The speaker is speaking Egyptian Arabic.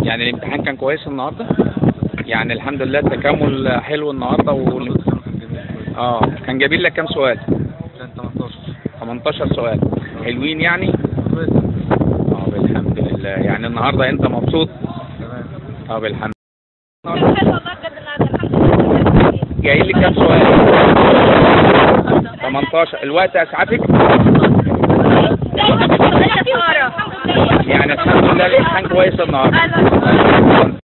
يعني الامتحان كان كويس النهارده يعني الحمد لله التكامل حلو النهارده و... اه كان جايبين لك كام سؤال كان 18 18 سؤال حلوين يعني كويس اه بالحمد لله يعني النهارده انت مبسوط تمام اه بالحمد حلو والله بجد النهارده الحمد لله جاي لي كام سؤال 18 الوقت اسعفك دايما الحمد لله يعني الحمد لله الامتحان كويس النهارده